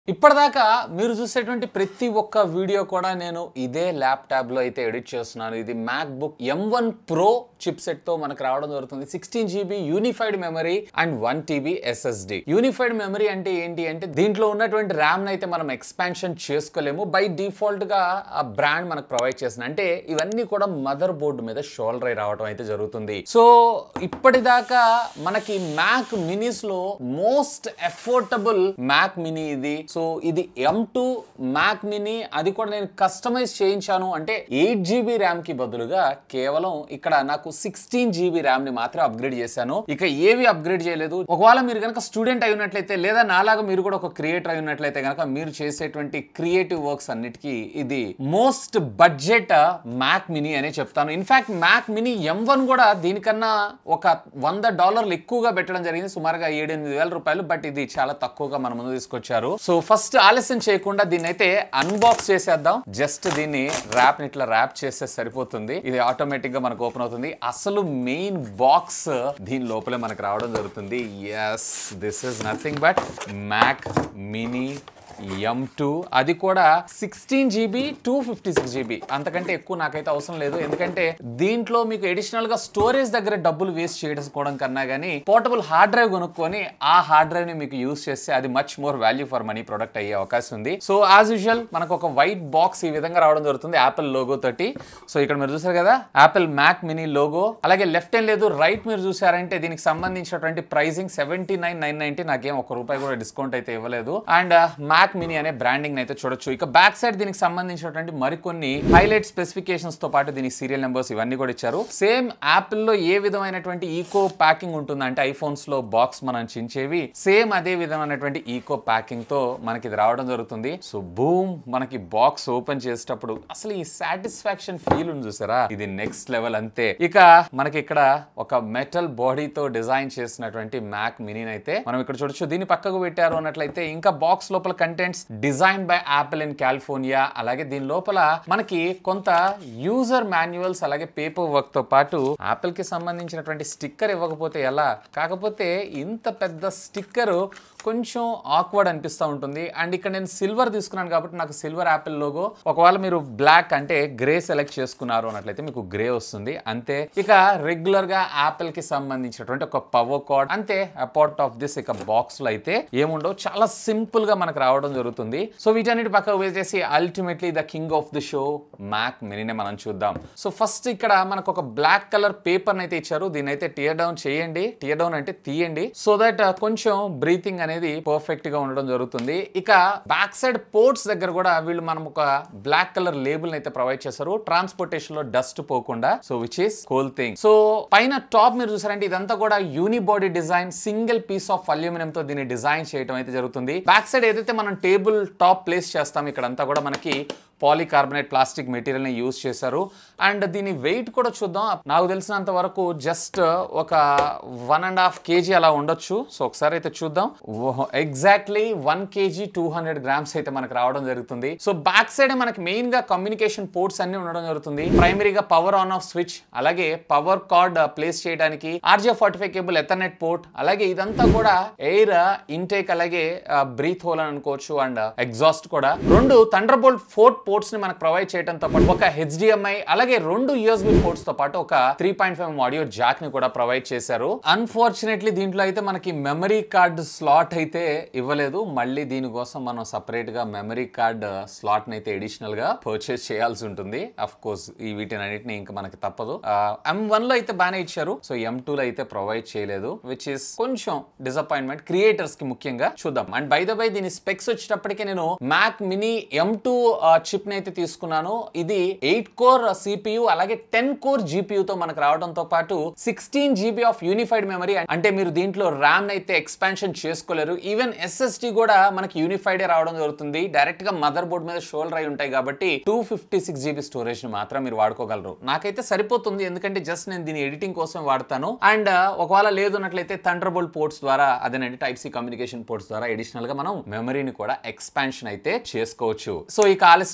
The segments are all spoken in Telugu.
ఇప్పటిదాకా మీరు చూసేటువంటి ప్రతి ఒక్క వీడియో కూడా నేను ఇదే ల్యాప్టాప్ లో అయితే ఎడిట్ చేస్తున్నాను ఇది MacBook M one pro chipset తో మనకు రావడం జరుగుతుంది sixteen GB unified memory and one TB SSD unified memory అంటే ఏంటి అంటే దీంట్లో ఉన్నటువంటి ర్యామ్ అయితే మనం ఎక్స్పాన్షన్ చేసుకోలేము బై డిఫాల్ట్ గా ఆ బ్రాండ్ మనకు ప్రొవైడ్ చేస్తుంది అంటే ఇవన్నీ కూడా మదర్ బోర్డు మీద షోల్డర్ అయి రావడం అయితే జరుగుతుంది సో ఇప్పటిదాకా మనకి మ్యాక్ మినీస్ లో మోస్ట్ ఎఫోర్డబుల్ మ్యాక్ మినీ ఇది సో ఇది ఎం టూ మ్యాక్ మినీ అది కూడా నేను కస్టమైజ్ చేయించాను అంటే ఎయిట్ జీబీ ర్యామ్ కి బదులుగా కేవలం ఇక్కడ నాకు సిక్స్టీన్ జీబీ ర్యామ్ ని మాత్రం అప్గ్రేడ్ చేశాను ఇక ఏవి అప్గ్రేడ్ చేయలేదు ఒకవేళ మీరు కనుక స్టూడెంట్ అయి ఉన్నట్లయితే లేదా నాలాగా మీరు కూడా ఒక క్రియేటర్ అయి ఉన్నట్లయితే కనుక మీరు చేసేటువంటి క్రియేటివ్ వర్క్స్ అన్నిటికీ ఇది మోస్ట్ బడ్జెట్ మ్యాక్ మినీ అనే చెప్తాను in fact Mac mini M one కూడా దీనికన్నా ఒక వంద డాలర్లు ఎక్కువగా పెట్టడం జరిగింది సుమారుగా ఏడెనిమిది వేల రూపాయలు బట్ ఇది చాలా తక్కువగా మన ముందు తీసుకొచ్చారు సో ఫస్ట్ ఆలస్యం చేయకుండా దీన్ని అయితే అన్బాక్స్ చేసేద్దాం జస్ట్ దీన్ని ర్యాప్ ని ఇట్లా ర్యాప్ చేస్తే సరిపోతుంది ఇది ఆటోమేటిక్ గా మనకు ఓపెన్ అవుతుంది అసలు మెయిన్ బాక్స్ దీని లోపలే మనకు రావడం జరుగుతుంది yes this is nothing but Mac mini M two అది కూడా sixteen GB two fifty six GB అంతకంటే ఎక్కువ నాకైతే అవసరం లేదు ఎందుకంటే దీంట్లో మీకు అడిషనల్ గా స్టోరేజ్ దగ్గర డబ్బులు వేస్ట్ చేసుకోవడం కన్నా కానీ పోర్టబుల్ హార్డ్ డ్రైవ్ కొనుక్కొని ఆ హార్డ్ డ్రైవ్ ని మీకు యూస్ చేస్తే అది much more value for money product అయ్యే అవకాశం ఉంది సో యాజ్ యూజువల్ మనకు ఒక వైట్ బాక్స్ ఈ విధంగా రావడం జరుగుతుంది యాపిల్ లోగో తోటి సో ఇక్కడ మీరు చూసారు కదా యాపిల్ మ్యాక్ మినీ లోగో అలాగే లెఫ్ట్ ఏం లేదు రైట్ మీరు చూసారంటే దీనికి సంబంధించినటువంటి pricing seventy nine nine ninety నాకేం ఒక రూపాయి కూడా డిస్కౌంట్ అయితే ఇవ్వలేదు అండ్ మ్యాక్ మినీ అనే బ్రాండింగ్ అయితే చూడొచ్చు ఇక బ్యాక్ సైడ్ దీనికి సంబంధించినటువంటి మరికొన్ని హైలైట్ స్పెసిఫికేషన్స్ తో పాటు దీనికి సీరియల్ నెంబర్స్ ఇవన్నీ కూడా ఇచ్చారు సేమ్ యాపిల్ లో ఏ విధమైనటువంటి ఈకో ప్యాకింగ్ ఉంటుందంటే ఐఫోన్స్ లో బాక్స్ మనం చించేవి సేమ్ అదే విధమైనటువంటి ఈకో ప్యాకింగ్ తో మనకి ఇది రావడం జరుగుతుంది సో బూమ్ మనకి బాక్స్ ఓపెన్ చేసేటప్పుడు అసలు ఈ సాటిస్ఫాక్షన్ ఫీల్ ఉంది చూసారా ఇది నెక్స్ట్ లెవెల్ అంతే ఇక మనకి ఇక్కడ ఒక మెటల్ బాడీతో డిజైన్ చేసినటువంటి మ్యాక్ మినీ అయితే మనం ఇక్కడ చూడొచ్చు దీన్ని పక్కకు పెట్టారు అన్నట్లయితే ఇంకా బాక్స్ లోపల contents design by Apple in California అలాగే దీని లోపల మనకి కొంత యూజర్ మాన్యువల్స్ అలాగే పేపర్ వర్క్ తో పాటు యాపిల్ కి సంబంధించినటువంటి స్టిక్కర్ ఇవ్వకపోతే ఎలా కాకపోతే ఇంత పెద్ద స్టిక్కర్ కొంచెం ఆక్వర్డ్ అనిపిస్తూ ఉంటుంది అండ్ ఇక్కడ నేను సిల్వర్ తీసుకున్నాను కాబట్టి నాకు సిల్వర్ యాపిల్ లోగో ఒకవేళ మీరు బ్లాక్ అంటే గ్రే సెలెక్ట్ చేసుకున్నారు అన్నట్లయితే మీకు గ్రే వస్తుంది అంతే ఇక రెగ్యులర్ గా యాపిల్ కి సంబంధించినటువంటి ఒక పవర్ కార్డ్ అంతే అపార్ట్ ఆఫ్ దిస్ ఇక బాక్స్ లో అయితే ఏముండవు చాలా సింపుల్ గా మనకు రావడం జరుగుతుంది సో వీటన్నిటి పక్కకు వేసేసి ultimately the king of the show Mac మినీనే మనం చూద్దాం సో ఫస్ట్ ఇక్కడ మనకు ఒక బ్లాక్ కలర్ పేపర్ అయితే ఇచ్చారు దీన్ని అయితే టియర్ డౌన్ చేయండి టియర్ డౌన్ అంటే తీయండి సో దట్ కొంచెం బ్రీతింగ్ అనేది పర్ఫెక్ట్ గా ఉండడం జరుగుతుంది ఇక బ్యాక్ సైడ్ పోర్ట్స్ దగ్గర కూడా వీళ్ళు మనం ఒక బ్లాక్ కలర్ లేబుల్ అయితే ప్రొవైడ్ చేశారు ట్రాన్స్పోర్టేషన్ లో డస్ట్ పోకుండా so which is cool thing so పైన టాప్ మీరు చూసారంటే ఇదంతా కూడా unibody design single piece of aluminium తో దీన్ని డిజైన్ చేయడం అయితే జరుగుతుంది బ్యాక్ సైడ్ ఏదైతే మనం టేబుల్ టాప్ ప్లేస్ చేస్తాం ఇక్కడంతా కూడా మనకి పాలికార్బనేట్ ప్లాస్టిక్ మెటీరియల్ ని యూస్ చేశారు అండ్ దీని వెయిట్ కూడా చూద్దాం నాకు తెలిసినంత వరకు జస్ట్ ఒక వన్ అండ్ హాఫ్ కేజీ అలా ఉండొచ్చు సో ఒకసారి అయితే చూద్దాం exactly one kg two hundred grams అయితే మనకు రావడం జరుగుతుంది సో బ్యాక్ సైడ్ మనకి మెయిన్ గా కమ్యూనికేషన్ పోర్ట్స్ అన్ని ఉండడం జరుగుతుంది ప్రైమరీగా పవర్ ఆన్ ఆఫ్ స్విచ్ అలాగే పవర్ కార్డ్ ప్లేస్ చేయడానికి RJ forty five cable ethernet port అలాగే ఇదంతా కూడా ఎయిర్ ఇంటేక్ అలాగే బ్రీత్ హోల్ అని అనుకోవచ్చు అండ్ ఎగ్జాస్ట్ కూడా రెండు థండర్ బోల్ట్ ఫోర్ట్ పోర్ట్స్ ని మనకు ప్రొవైడ్ చేయడంతో పాటు ఒక హెచ్డిఎంఐ అలాగే రెండు యూఎస్బి పోర్ట్స్ తో పాటు ఒక three point five audio jack ని కూడా ప్రొవైడ్ చేశారు అన్ఫార్చునేట్లీ దీంట్లో అయితే మనకి మెమరీ కార్డ్ స్లాట్ అయితే ఇవ్వలేదు మళ్ళీ దీనికోసం మనం సపరేట్ గా మెమరీ కార్డ్ స్లాట్ ని అయితే ఎడిషనల్ గా పర్చేస్ చేయాల్సి ఉంటుంది అఫ్ కోర్స్ ఈ వీటిని అన్నిటిని ఇంకా మనకి తప్పదు ఎం వన్ లో అయితే బాగానే ఇచ్చారు సో ఎం టూ లో అయితే ప్రొవైడ్ చేయలేదు విచ్ ఇస్ కొంచెం డిసప్పాయింట్మెంట్ క్రియేటర్స్ కి ముఖ్యంగా చూద్దాం అండ్ బై ద బై దీని స్పెక్స్ వచ్చేటప్పటికి నేను Mac mini M two chip ని అయితే తీసుకున్నాను ఇది ఎయిట్ కోర్ సిపియు అలాగే టెన్ కోర్ జీపీయూ తో మనకు రావడంతో పాటు sixteen GB of unified memory అంటే మీరు దీంట్లో ర్యామ్ అయితే ఎక్స్పాన్షన్ చేసుకోలేరు ఈవెన్ ఎస్ఎస్డి కూడా మనకి యూనిఫైడ్ రావడం జరుగుతుంది డైరెక్ట్ గా మదర్ బోర్డ్ మీద షోల్డర్ అయి ఉంటాయి కాబట్టి two fifty six GB storage ని మాత్రం మీరు వాడుకోగలరు నాకైతే సరిపోతుంది ఎందుకంటే జస్ట్ నేను దీని ఎడిటింగ్ కోసం వాడతాను అండ్ ఒకవేళ లేదు అన్నట్లయితే థండర్ బోల్ట్ పోర్ట్స్ ద్వారా అదేనండి టైప్ సి కమ్యూనికేషన్ పోర్ట్స్ ద్వారా అడిషనల్ గా మనం మెమరీని కూడా ఎక్స్పాన్షన్ అయితే చేసుకోవచ్చు సో ఇక ఆలస్యం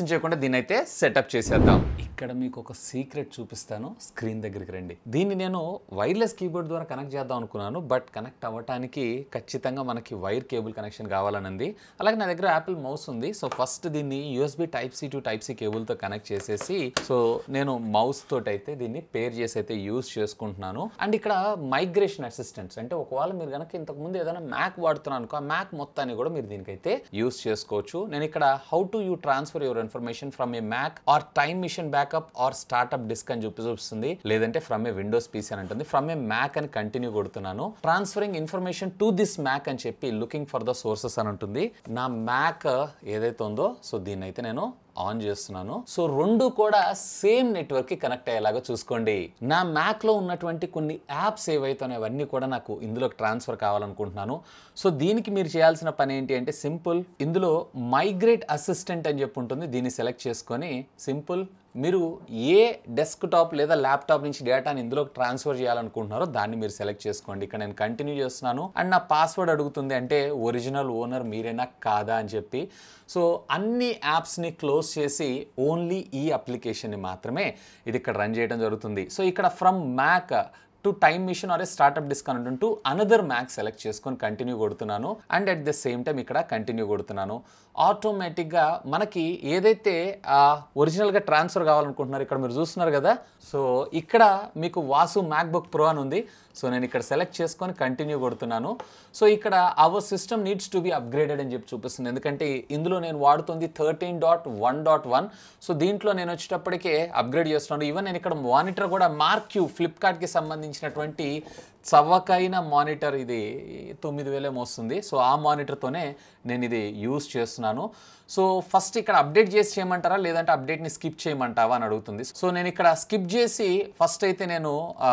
ఆలస్యం చేయకుండా దీన్ని అయితే సెటప్ చేసేద్దాం ఇక్కడ మీకు ఒక సీక్రెట్ చూపిస్తాను స్క్రీన్ దగ్గరికి రండి దీన్ని నేను వైర్లెస్ కీబోర్డ్ ద్వారా కనెక్ట్ చేద్దాం అనుకున్నాను బట్ కనెక్ట్ అవ్వటానికి ఖచ్చితంగా మనకి వైర్ కేబుల్ కనెక్షన్ కావాలనుంది అలాగే నా దగ్గర యాపిల్ మౌస్ ఉంది సో ఫస్ట్ దీన్ని USB type C to type C కేబుల్తో కనెక్ట్ చేసేసి సో నేను మౌస్ తోటి అయితే దీన్ని పేర్ చేసి అయితే యూస్ చేసుకుంటున్నాను అండ్ ఇక్కడ మైగ్రేషన్ అసిస్టెంట్స్ అంటే ఒకవేళ మీరు కనుక ఇంతకు ముందు ఏదైనా మ్యాక్ వాడుతున్నాను అనుకో ఆ మ్యాక్ మొత్తాన్ని కూడా మీరు దీనికైతే యూస్ చేసుకోవచ్చు నేను ఇక్కడ how to you transfer your information from a Mac or time machine backup or startup disk అని చూపి చూపిస్తుంది లేదంటే ఫ్రమ్ ఏ విండోస్ పీసీ అని అంటుంది ఫ్రమ్ ఏ మ్యాక్ అని కంటిన్యూ కొడుతున్నాను transferring information to this Mac అని చెప్పి లుకింగ్ ఫర్ ద సోర్సెస్ అని ఉంటుంది నా మ్యాక్ ఏదైతే ఉందో సో దీన్ని అయితే నేను ఆన్ చేస్తున్నాను సో రెండు కూడా సేమ్ నెట్వర్క్ కి కనెక్ట్ అయ్యేలాగా చూసుకోండి నా మ్యాక్ లో ఉన్నటువంటి కొన్ని యాప్స్ ఏవైతే ఉన్నాయో అవన్నీ కూడా నాకు ఇందులోకి ట్రాన్స్ఫర్ కావాలనుకుంటున్నాను సో దీనికి మీరు చేయాల్సిన పని ఏంటి అంటే సింపుల్ ఇందులో మైగ్రేట్ అసిస్టెంట్ అని చెప్పి ఉంటుంది దీన్ని సెలెక్ట్ చేసుకొని సింపుల్ మీరు ఏ డెస్క్టాప్ లేదా ల్యాప్టాప్ నుంచి డేటాని ఇందులోకి ట్రాన్స్ఫర్ చేయాలనుకుంటున్నారో దాన్ని మీరు సెలెక్ట్ చేసుకోండి ఇక్కడ నేను కంటిన్యూ చేస్తున్నాను అండ్ నా పాస్వర్డ్ అడుగుతుంది అంటే ఒరిజినల్ ఓనర్ మీరేనా కాదా అని చెప్పి సో అన్ని యాప్స్ని క్లోజ్ చేసి ఓన్లీ ఈ అప్లికేషన్ని మాత్రమే ఇది ఇక్కడ రన్ చేయడం జరుగుతుంది సో ఇక్కడ from Mac to time machine or a startup discount అంటూ అనదర్ మ్యాక్ సెలెక్ట్ చేసుకొని కంటిన్యూ కొడుతున్నాను and at the same time ఇక్కడ కంటిన్యూ కొడుతున్నాను ఆటోమేటిక్గా మనకి ఏదైతే ఒరిజినల్గా ట్రాన్స్ఫర్ కావాలనుకుంటున్నారు ఇక్కడ మీరు చూస్తున్నారు కదా సో ఇక్కడ మీకు వాసు మ్యాక్బుక్ ప్రో అని ఉంది సో నేను ఇక్కడ సెలెక్ట్ చేసుకొని కంటిన్యూ కొడుతున్నాను సో ఇక్కడ our system needs to be upgraded అని చెప్పి చూపిస్తుంది ఎందుకంటే ఇందులో నేను వాడుతుంది thirteen dot one dot one so దీంట్లో నేను వచ్చేటప్పటికే అప్గ్రేడ్ చేస్తున్నాను ఈవెన్ నేను ఇక్కడ మానిటర్ కూడా మార్క్యూ ఫ్లిప్కార్ట్కి సంబంధించినటువంటి చవకైన మానిటర్ ఇది తొమ్మిది వేలేమో వస్తుంది సో ఆ మానిటర్తోనే నేను ఇది యూస్ చేస్తున్నాను సో ఫస్ట్ ఇక్కడ అప్డేట్ చేసి చేయమంటారా లేదంటే అప్డేట్ని స్కిప్ చేయమంటావా అని అడుగుతుంది సో నేను ఇక్కడ స్కిప్ చేసి ఫస్ట్ అయితే నేను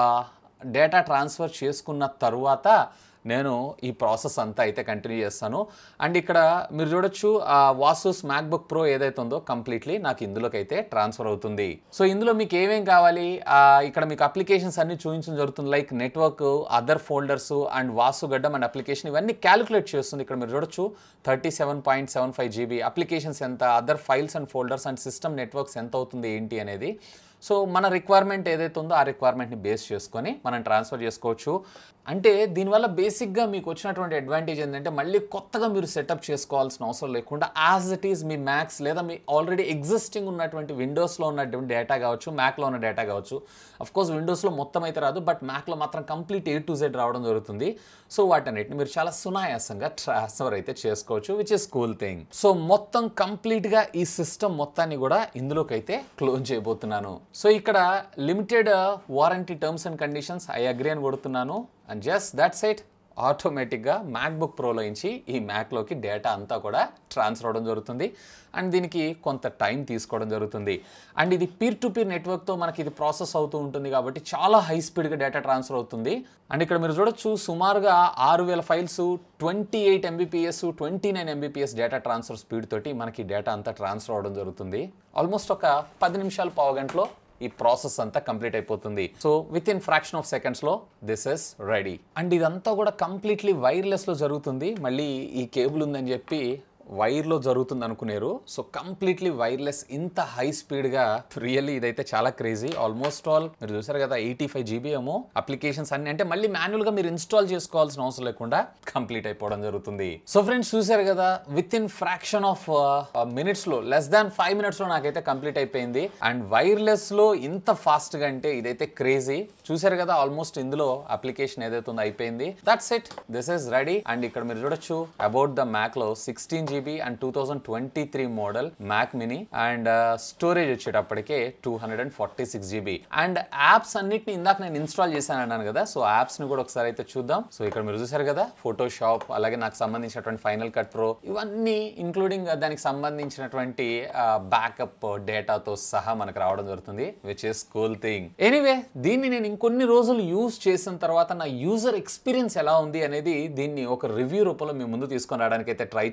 డేటా ట్రాన్స్ఫర్ చేసుకున్న తరువాత నేను ఈ ప్రాసెస్ అంతా అయితే కంటిన్యూ చేస్తాను అండ్ ఇక్కడ మీరు చూడొచ్చు ఆ వాసూస్ మ్యాక్బుక్ ప్రో ఏదైతే ఉందో కంప్లీట్లీ నాకు ఇందులోకి అయితే ట్రాన్స్ఫర్ అవుతుంది సో ఇందులో మీకు ఏమేం కావాలి ఆ, ఇక్కడ మీకు అప్లికేషన్స్ అన్ని చూపించడం జరుగుతుంది like network other folders and Vasu Gaddam and application ఇవన్నీ క్యాలిక్యులేట్ చేస్తుంది ఇక్కడ మీరు చూడొచ్చు thirty seven point seven five GB applications ఎంత other files and folders and system networks ఎంత అవుతుంది ఏంటి అనేది సో మన రిక్వైర్మెంట్ ఏదైతే ఉందో ఆ రిక్వైర్మెంట్ని బేస్ చేసుకొని మనం ట్రాన్స్ఫర్ చేసుకోవచ్చు అంటే దీనివల్ల బేసిక్గా మీకు వచ్చినటువంటి అడ్వాంటేజ్ ఏంటంటే మళ్ళీ కొత్తగా మీరు సెటప్ చేసుకోవాల్సిన అవసరం లేకుండా యాజ్ ఇట్ ఈస్ మీ మ్యాక్స్ లేదా మీ ఆల్రెడీ ఎగ్జిస్టింగ్ ఉన్నటువంటి విండోస్లో ఉన్నటువంటి డేటా కావచ్చు మ్యాక్లో ఉన్న డేటా కావచ్చు అఫ్ కోర్స్ విండోస్లో మొత్తం అయితే రాదు బట్ మ్యాక్లో మాత్రం కంప్లీట్ ఏ టు జెడ్ రావడం జరుగుతుంది సో వాటన్నిటిని మీరు చాలా సునాయాసంగా ట్రాన్స్ఫర్ అయితే చేసుకోవచ్చు which is cool thing so మొత్తం కంప్లీట్గా ఈ సిస్టమ్ మొత్తాన్ని కూడా ఇందులోకి అయితే క్లోజ్ చేయబోతున్నాను సో ఇక్కడ limited warranty terms and conditions I agree అని కొడుతున్నాను అండ్ జస్ట్ దట్స్ ఇట్ ఆటోమేటిక్గా మ్యాక్బుక్ ప్రోలో నుంచి ఈ మ్యాక్లోకి డేటా అంతా కూడా ట్రాన్స్ఫర్ అవడం జరుగుతుంది అండ్ దీనికి కొంత టైం తీసుకోవడం జరుగుతుంది అండ్ ఇది పీర్ టు పీర్ నెట్వర్క్తో మనకి ఇది ప్రాసెస్ అవుతూ ఉంటుంది కాబట్టి చాలా హై స్పీడ్గా డేటా ట్రాన్స్ఫర్ అవుతుంది అండ్ ఇక్కడ మీరు చూడొచ్చు సుమారుగా ఆరు వేల files twenty eight Mbps twenty nine Mbps data transfer speed తోటి మనకి డేటా అంతా ట్రాన్స్ఫర్ అవడం జరుగుతుంది ఆల్మోస్ట్ ఒక పది నిమిషాలు పావు గంటలో ఈ ప్రాసెస్ అంతా కంప్లీట్ అయిపోతుంది so within fraction of seconds లో దిస్ ఇస్ రెడీ అండ్ ఇదంతా కూడా కంప్లీట్లీ వైర్లెస్ లో జరుగుతుంది మళ్ళీ ఈ కేబుల్ ఉందని చెప్పి వైర్లో జరుగుతుంది అనుకునేరు సో కంప్లీట్లీ వైర్లెస్ ఇంత హై స్పీడ్గా రియల్లీ ఇదైతే చాలా క్రేజీ ఆల్మోస్ట్ ఆల్ మీరు చూసారు కదా ఎయిటీ ఫైవ్ జీబీ ఏమో అప్లికేషన్స్ అన్ని అంటే మళ్ళీ మాన్యువల్గా మీరు ఇన్స్టాల్ చేసుకోవాల్సిన అవసరం లేకుండా కంప్లీట్ అయిపోవడం జరుగుతుంది సో ఫ్రెండ్స్ చూసారు కదా విత్ ఇన్ ఫ్రాక్షన్ ఆఫ్ మినిట్స్లో లెస్ దాన్ ఫైవ్ మినిట్స్లో నాకైతే కంప్లీట్ అయిపోయింది అండ్ వైర్లెస్లో ఇంత ఫాస్ట్గా అంటే ఇదైతే క్రేజీ చూసారు కదా ఆల్మోస్ట్ ఇందులో అప్లికేషన్ ఏదైతే ఉందో అయిపోయింది that's it this is ready and ఇక్కడ మీరు చూడొచ్చు అబౌట్ ద మ్యాక్ లో sixteen GB and two thousand twenty three model Mac mini and storage వచ్చేటప్పటికే two hundred and forty six GB and apps అన్నిటిని ఇందాక నేను ఇన్స్టాల్ చేశాను అన్నాను కదా సో యాప్స్ ని కూడా ఒకసారి అయితే చూద్దాం సో ఇక్కడ మీరు చూసారు కదా ఫోటోషాప్ అలాగే నాకు సంబంధించినటువంటి ఫైనల్ కట్ ప్రో ఇవన్నీ ఇంక్లూడింగ్ దానికి సంబంధించినటువంటి బ్యాకప్ డేటాతో సహా మనకు రావడం జరుగుతుంది which is cool thing anyway దీన్ని నేను ఇంకొన్ని రోజులు యూజ్ చేసిన తర్వాత నా యూజర్ ఎక్స్పీరియన్స్ ఎలా ఉంది అనేది దీన్ని ఒక రివ్యూ రూపంలో మీ ముందు తీసుకొని రావడానికి అయితే ట్రై చేస్తాను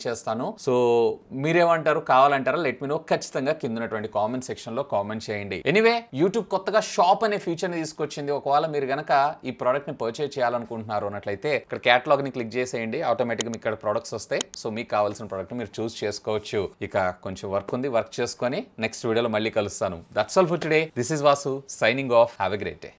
సో మీరేమంటారు కావాలంటారా లెట్ మీ నో ఖచ్చితంగా కింద ఉన్నటువంటి కామెంట్ సెక్షన్ లో కామెంట్ చేయండి ఎనీవే యూట్యూబ్ కొత్తగా షాప్ అనే ఫీచర్ ని తీసుకొచ్చింది ఒకవేళ మీరు గనక ఈ ప్రోడక్ట్ ని పర్చేజ్ చేయాలనుకుంటున్నారు అన్నట్లయితే ఇక్కడ క్యాటలాగ్ ని క్లిక్ చేసేయండి ఆటోమేటిక్ గా మీకు ఇక్కడ ప్రొడక్ట్స్ వస్తాయి సో మీకు కావాల్సిన ప్రోడక్ట్ మీరు చూస్ చేసుకోవచ్చు ఇక కొంచెం వర్క్ ఉంది వర్క్ చేసుకొని నెక్స్ట్ వీడియోలో మళ్ళీ కలుస్తాను that's all for today this is Vasu signing off have a great day